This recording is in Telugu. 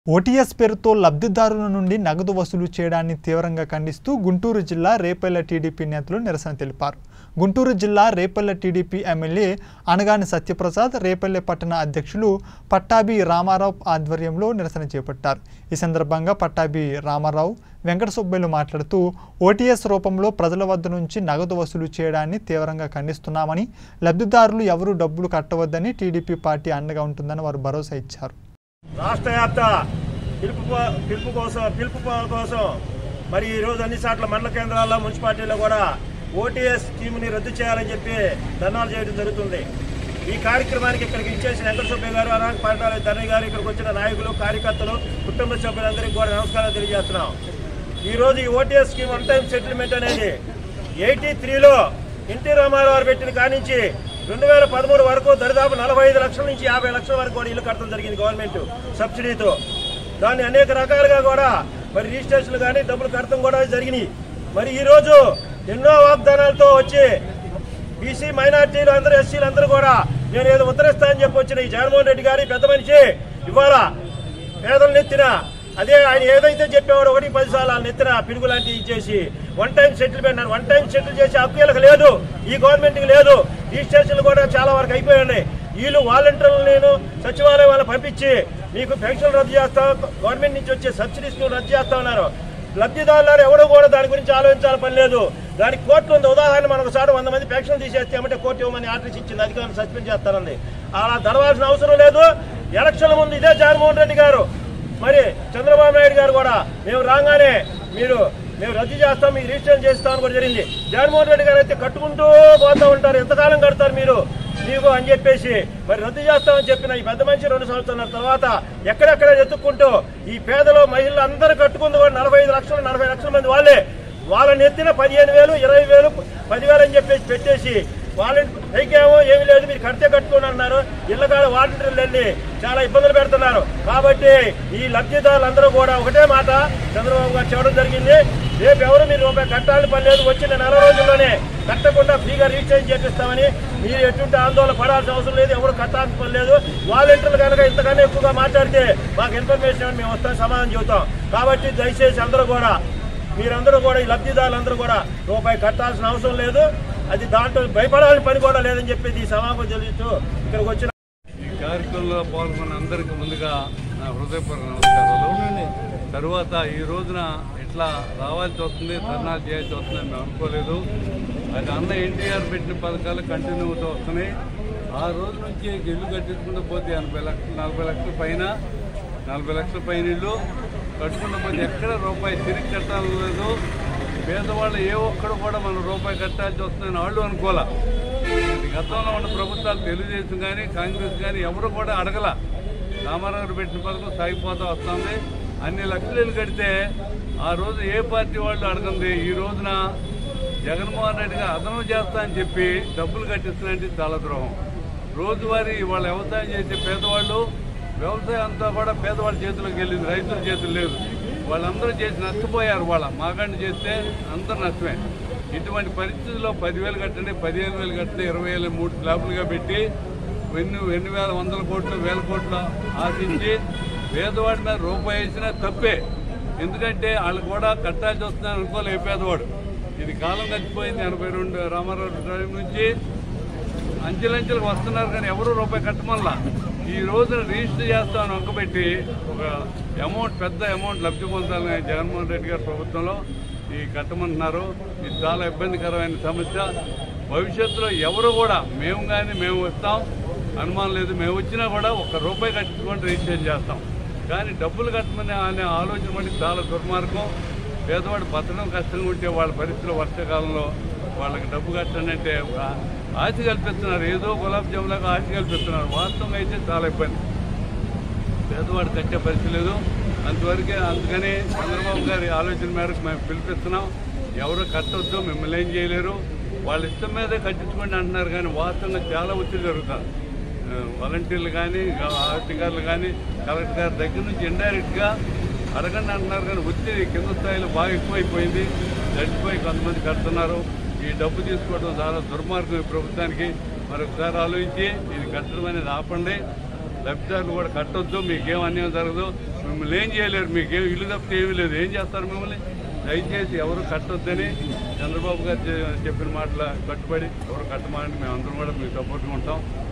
ఓటీఎస్ పేరుతో లబ్ధిదారుల నుండి నగదు వసూలు చేయడాన్ని తీవ్రంగా ఖండిస్తూ గుంటూరు జిల్లా రేపల్లె టీడీపీ నేతలు నిరసన తెలిపారు గుంటూరు జిల్లా రేపల్లె టీడీపీ ఎమ్మెల్యే అనగాని సత్యప్రసాద్ రేపల్లె పట్టణ అధ్యక్షులు పట్టాభి రామారావు ఆధ్వర్యంలో నిరసన చేపట్టారు ఈ సందర్భంగా పట్టాభి రామారావు వెంకట సుబ్బయ్యలు మాట్లాడుతూ ఓటీఎస్ రూపంలో ప్రజల వద్ద నుంచి నగదు వసూలు చేయడాన్ని తీవ్రంగా ఖండిస్తున్నామని లబ్ధిదారులు ఎవరూ డబ్బులు కట్టవద్దని టీడీపీ పార్టీ అండగా ఉంటుందని వారు భరోసా ఇచ్చారు రాష్ట్ర వ్యాప్త పిలుపు పో- పిలుపు కోసం పిలుపు పో- కోసం మరి ఈ రోజు అన్ని చోట్ల మండల కేంద్రాల్లో మున్సిపాలిటీలో కూడా ఓటీఎస్ స్కీమ్ని రద్దు చేయాలని చెప్పి ధర్నాలు చేయడం జరుగుతుంది ఈ కార్యక్రమానికి ఇక్కడికి ఇచ్చేసిన వెంకట సుబ్బయ్య గారు అనాక పాటాల ధనయ్య గారు ఇక్కడికి వచ్చిన నాయకులు కార్యకర్తలు కుటుంబ సభ్యులందరికీ కూడా నమస్కారాలు తెలియజేస్తున్నాం ఈ రోజు ఈ OTS scheme one time settlement అనేది ఎయిటీ త్రీలో ఎన్టీ రామారావు గారు పెట్టిన కానించి రెండు వేల పదమూడు వరకు దరిదాపు నలభై ఐదు లక్షల నుంచి యాభై లక్షల వరకు కూడా ఇల్లు కట్టడం జరిగింది గవర్నమెంట్ సబ్సిడీతో దాన్ని అనేక రకాలుగా కూడా మరి రిజిస్ట్రేషన్లు కానీ డబ్బులు కడతం కూడా జరిగినాయి మరి ఈ రోజు ఎన్నో వాగ్దానాలతో వచ్చి బీసీ మైనార్టీలు అందరూ ఎస్సీలు అందరూ కూడా నేను ఏదో ఉత్తరిస్తానని చెప్పి వచ్చిన ఈ జగన్మోహన్ రెడ్డి గారి పెద్ద మనిషి ఇవాళ పేదలు నెత్తిన అదే ఆయన ఏదైతే చెప్పేవాడు ఒకటి పది సార్లు వాళ్ళ నెత్తిన పిడుగు లాంటివి ఇచ్చేసి వన్ టైం సెటిల్మెంట్ అని వన్ టైం సెటిల్ చేసే హక్కు వీళ్ళకి లేదు ఈ గవర్నమెంట్కి లేదు రిజిస్ట్రేషన్లు కూడా చాలా వరకు అయిపోయాయి వీళ్ళు వాలంటీర్లు నేను సచివాలయం వాళ్ళు పంపించి మీకు పెన్షన్ రద్దు చేస్తాం గవర్నమెంట్ నుంచి వచ్చే సబ్సిడీస్ రద్దు చేస్తా ఉన్నారు లబ్ధిదారులు ఎవరు కూడా దాని గురించి ఆలోచించాల పని లేదు దానికి కోర్టు ఉంది ఉదాహరణ మనం ఒకసారి వంద మంది పెన్షన్ తీసేస్తే ఏమంటే కోర్టు ఇవ్వమని ఆర్డర్స్ ఇచ్చింది అధికారులు సస్పెండ్ చేస్తారండి అలా దడవాల్సిన అవసరం లేదు ఎలక్షన్ల ముందు ఇదే జగన్మోహన్ రెడ్డి గారు మరి చంద్రబాబు నాయుడు గారు కూడా మేము రాగానే మీరు మేము రద్దు చేస్తాం మీకు రిజిస్టర్ చేస్తామని కూడా జరిగింది జగన్మోహన్ రెడ్డి గారు అయితే కట్టుకుంటూ పోతూ ఉంటారు ఎంతకాలం కడతారు మీరు మీకు అని చెప్పేసి మరి రద్దు చేస్తామని చెప్పిన ఈ పెద్ద మనిషి రెండు సంవత్సరాల తర్వాత ఎక్కడెక్కడ ఎత్తుక్కుంటూ ఈ పేదలు మహిళలు అందరూ కట్టుకుంది కూడా నలభై ఐదు లక్షలు నలభై లక్షల మంది వాళ్ళే వాళ్ళని ఎత్తిన పదిహేను వేలు ఇరవై వేలు పదివేలు అని చెప్పేసి పెట్టేసి వాలంటీ పైకేమో ఏమీ లేదు మీరు కడితే కట్టుకోని అన్నారు ఇళ్ళకాడ వాలంటీర్లు వెళ్ళి చాలా ఇబ్బందులు పెడుతున్నారు కాబట్టి ఈ లబ్ధిదారులందరూ కూడా ఒకటే మాట చంద్రబాబు గారు చెప్పడం జరిగింది రేపు ఎవరు మీరు రూపాయి కట్టాలని పని లేదు వచ్చిన నెల రోజుల్లోనే కట్టకుండా ఫ్రీగా రీఛార్జ్ చేపిస్తామని మీరు ఎటువంటి ఆందోళన పడాల్సిన అవసరం లేదు ఎవరు కట్టాల్సిన పని లేదు వాలంటీర్లు కనుక ఇంతకన్నా ఎక్కువగా మాట్లాడితే మాకు ఇన్ఫర్మేషన్ ఇవ్వండి, మేము వస్తాం సమాధానం చెబుతాం కాబట్టి దయచేసి అందరూ కూడా మీరందరూ కూడా ఈ లబ్ధిదారులందరూ కూడా రూపాయి కట్టాల్సిన అవసరం లేదు అది దాంట్లో భయపడాల్సిన పని కూడా లేదని చెప్పేసి ఈ సమావేశం తెలుస్తూ ఇక్కడికి వచ్చిన ఈ కార్యక్రమంలో పాల్గొన్న అందరికీ ముందుగా నా హృదయపూర్వక నమస్కారాలు తరువాత ఈ రోజున ఇట్లా రావాల్సి వస్తుంది ధర్నాలు చేయాల్సి వస్తుందని మేము అనుకోలేదు అది అన్న ఎన్టీఆర్ పెట్టిన పథకాలు కంటిన్యూ అవుతూ వస్తున్నాయి ఆ రోజు నుంచి ఇల్లు కట్టించుకుంటూ పోతే ఎనభై లక్షలు నలభై లక్షల పైన నలభై లక్షల పైన ఇల్లు కట్టుకుంటూ పోతే ఎక్కడ రూపాయి తిరిగి కట్టాలి లేదు పేదవాళ్ళు ఏ ఒక్కడు కూడా మనం రూపాయి కట్టాల్సి వస్తుందని వాళ్ళు అనుకోలే ఇది గతంలో ఉన్న ప్రభుత్వాలు తెలుగుదేశం కానీ కాంగ్రెస్ కానీ ఎవరు కూడా అడగల రామారావు గారు పెట్టిన పథకం సాగిపోతూ వస్తుంది అన్ని లక్షలు కడితే ఆ రోజు ఏ పార్టీ వాళ్ళు అడగంది ఈ రోజున జగన్మోహన్ రెడ్డి గారు అదనం చేస్తా అని చెప్పి డబ్బులు కట్టిస్తున్నారంటే చాలా ద్రోహం రోజువారీ వాళ్ళ వ్యవసాయం చేసే పేదవాళ్ళు వ్యవసాయం అంతా కూడా పేదవాళ్ళ చేతిలోకి వెళ్ళింది రైతుల చేతులు లేదు వాళ్ళందరూ చేసి నష్టపోయారు వాళ్ళ మాగాండి చేస్తే అందరూ నష్టమే ఇటువంటి పరిస్థితుల్లో పదివేలు కట్టండి పదిహేను వేలు కట్టండి ఇరవై వేలు మూడు స్లాబులుగా పెట్టి ఎన్ని ఎన్ని వేల వందల కోట్లు వేల కోట్లు ఆశించి పేదవాడి మీద రూపాయి వేసినా తప్పే ఎందుకంటే వాళ్ళు కూడా కట్టాల్సి వస్తుందని అనుకోలే ఏ పేదవాడు ఇది కాలం గడిచిపోయింది ఎనభై రెండు రామారావు టైం నుంచి అంచెలంచెలకు వస్తున్నారు కానీ ఎవరు రూపాయి కట్టమల్లా ఈ రోజున రిజిస్టర్ చేస్తామని ఒక్కబెట్టి ఒక అమౌంట్ పెద్ద అమౌంట్ లబ్ధి పొందాలని జగన్మోహన్ రెడ్డి గారి ప్రభుత్వంలో ఈ కట్టమంటున్నారు ఇది చాలా ఇబ్బందికరమైన సమస్య భవిష్యత్తులో ఎవరు కూడా మేము కానీ మేము వస్తాం అనుమానం లేదు మేము వచ్చినా కూడా ఒక రూపాయి కట్టించుకొని రిజిస్టర్ చేస్తాం కానీ డబ్బులు కట్టమని అనే ఆలోచన మటుకు చాలా దుర్మార్గం పేదవాడు బతకడం కష్టంగా ఉంటే వాళ్ళ పరిస్థితులు వర్షాకాలంలో వాళ్ళకి డబ్బు కట్టండి అంటే ఒక ఆశ కల్పిస్తున్నారు ఏదో గులాబ్ జాములాగా ఆశ కల్పిస్తున్నారు వాస్తవంగా అయితే చాలా ఇబ్బంది పేదవాడు కట్టే పరిస్థితి లేదు అంతవరకే అందుకని చంద్రబాబు గారి ఆలోచన మేరకు మేము పిలిపిస్తున్నాం ఎవరు కట్టొద్దు మిమ్మల్ని ఏం చేయలేరు వాళ్ళ ఇష్టం మీదే కట్టించుకోండి అంటున్నారు కానీ వాస్తవంగా చాలా ఒత్తిడి జరుగుతుంది ఆ, వాలంటీర్లు కానీ అధికారులు కానీ కలెక్టర్ గారి దగ్గర నుంచి ఇండైరెక్ట్గా అడగండి అంటున్నారు కానీ ఒత్తిడి కింద స్థాయిలో బాగా ఎక్కువైపోయింది చచ్చిపోయి కొంతమంది కడుతున్నారు ఈ డబ్బు తీసుకోవడం చాలా దుర్మార్గం ఈ ప్రభుత్వానికి మరొకసారి ఆలోచించి ఇది కట్టడం అనేది ఆపండి లబ్ధిదారులు కూడా కట్టొద్దు మీకేం అన్యాయం జరగదు మిమ్మల్ని ఏం చేయలేరు మీకు ఏం ఇల్లు తప్పితే ఏమీ లేదు ఏం చేస్తారు మిమ్మల్ని దయచేసి ఎవరు కట్టొద్దని చంద్రబాబు గారు చె- చెప్పిన మాటల కట్టుబడి ఎవరు కట్టమని మేము అందరం కూడా మీకు సపోర్ట్గా ఉంటాం